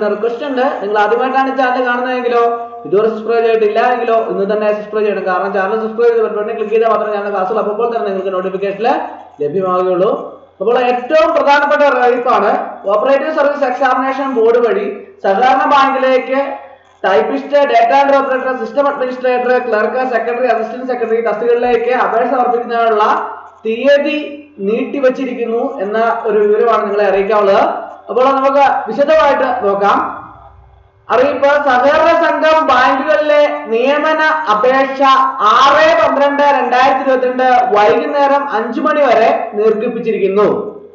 request ഉണ്ട് നിങ്ങൾ ആദ്യമായിട്ടാണ് ഈ ചാനൽ കാണുന്നതെങ്കിലോ ഇതുവരെ സബ്സ്ക്രൈബ് ചെയ്തിട്ടില്ല എങ്കിലോ ഇന്ന് തന്നെ സബ്സ്ക്രൈബ് ചെയ്യണം കാരണം ചാനൽ സബ്സ്ക്രൈബ് ചെയ്ത് ബട്ടണിൽ ക്ലിക്ക് ചെയ്താൽ മാത്രമേ ഞാൻ ക്ലാസ്സുകൾ അപ്പോൾ തന്നെ നിങ്ങൾക്ക് നോട്ടിഫിക്കേഷനിൽ ലഭ്യമാവുകയുള്ളൂ അപ്പോൾ ഏറ്റവും പ്രധാനപ്പെട്ട അറിയിപ്പാണ് ഓപ്പറേറ്റീവ് സർവീസ് എക്സാമിനേഷൻ ബോർഡ് വഴി സഹകരണ ബാങ്കിലേക്ക് typist data entry operator system administrator clerk secretary assistant secretary തസ്തികകളിലേക്ക് അപേക്ഷ സമർപ്പിക്കുന്നതിനുള്ള തീയതി നീട്ടിവച്ചിരിക്കുന്നു എന്ന ഒരു വിവരമാണ് നിങ്ങളെ അറിയിക്കാനുള്ളത് അപ്പോൾ നമുക്ക് വിശദമായിട്ട് നോക്കാം അറിയിപ്പ് സഹകരണ സംഘം ബാങ്കുകളിലെ നിയമന അപേക്ഷ ആറ് പന്ത്രണ്ട് രണ്ടായിരത്തി ഇരുപത്തിരണ്ട് വൈകുന്നേരം അഞ്ചു മണി വരെ ദീർഘിപ്പിച്ചിരിക്കുന്നു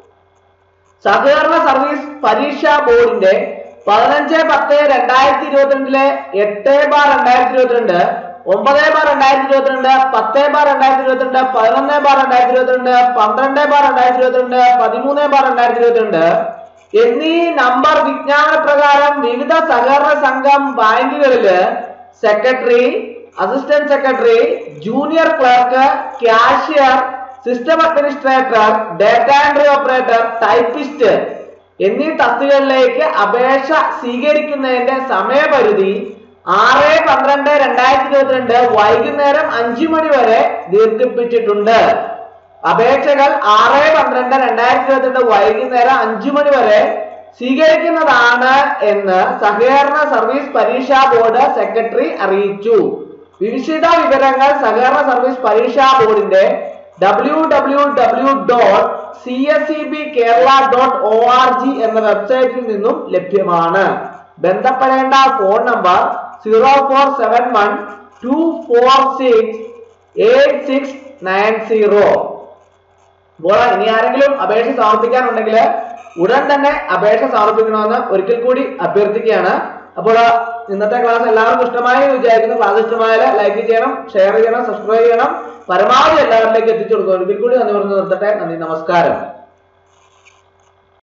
സഹകരണ സർവീസ് പരീക്ഷാ ബോർഡിന്റെ പതിനഞ്ച് പത്ത് രണ്ടായിരത്തി ഇരുപത്തിരണ്ടിലെ എട്ട് ബാർ രണ്ടായിരത്തി ഇരുപത്തിരണ്ട് ഒമ്പത് ബാർ രണ്ടായിരത്തി ഇരുപത്തിരണ്ട് പത്ത് ബാർ രണ്ടായിരത്തി ഇരുപത്തിരണ്ട് പതിനൊന്ന് ബാർ രണ്ടായിരത്തി ഇരുപത്തിരണ്ട് പന്ത്രണ്ട് ബാർ രണ്ടായിരത്തി ഇരുപത്തിരണ്ട് പതിമൂന്ന് ബാർ രണ്ടായിരത്തി ഇരുപത്തിരണ്ട് എന്നീ നമ്പർ വിജ്ഞാപന പ്രകാരം വിവിധ സഹകരണ സംഘം ബാങ്കുകളില് secretary assistant secretary junior clerk cashier system administrator data entry operator typist എന്നീ തസ്തികകളിലേക്ക് അപേക്ഷ സ്വീകരിക്കുന്നതിന്റെ സമയപരിധി ആറ് പന്ത്രണ്ട് രണ്ടായിരത്തി ഇരുപത്തിരണ്ട് വൈകുന്നേരം അഞ്ചു മണി വരെ ദീർഘിപ്പിച്ചിട്ടുണ്ട് അപേക്ഷകൾ ആറ് പന്ത്രണ്ട് രണ്ടായിരത്തി ഇരുപത്തിരണ്ട് വൈകുന്നേരം അഞ്ചു മണി വരെ സ്വീകരിക്കുന്നതാണ് എന്ന് സഹകരണ സർവീസ് പരീക്ഷാ ബോർഡ് സെക്രട്ടറി അറിയിച്ചു വിവിധ വിവരങ്ങൾ സഹകരണ സർവീസ് പരീക്ഷാ ബോർഡിന്റെ W W W dot C S E B Kerala dot O R G എന്ന വെബ്സൈറ്റിൽ നിന്നും ലഭ്യമാണ് ബന്ധപ്പെടേണ്ട phone number zero four seven one two four six eight six nine zero അപ്പോൾ ഇനി ആരെങ്കിലും അപേക്ഷ സമർപ്പിക്കാനുണ്ടെങ്കിൽ ഉടൻ തന്നെ അപേക്ഷ സമർപ്പിക്കണമെന്ന് ഒരിക്കൽ കൂടി അഭ്യർത്ഥിക്കുകയാണ് അപ്പോൾ ഇന്നത്തെ ക്ലാസ് എല്ലാവർക്കും ഇഷ്ടമായി എന്ന് വിചാരിക്കുന്നു ക്ലാസ് ഇഷ്ടമായാൽ ലൈക്ക് ചെയ്യണം ഷെയർ ചെയ്യണം സബ്സ്ക്രൈബ് ചെയ്യണം പരമാവധി എല്ലാവരിലേക്ക് എത്തിച്ചു കൊടുക്കുക ഒരിക്കൽ കൂടി നന്ദി പറഞ്ഞു നിർത്തട്ടെ നന്ദി നമസ്കാരം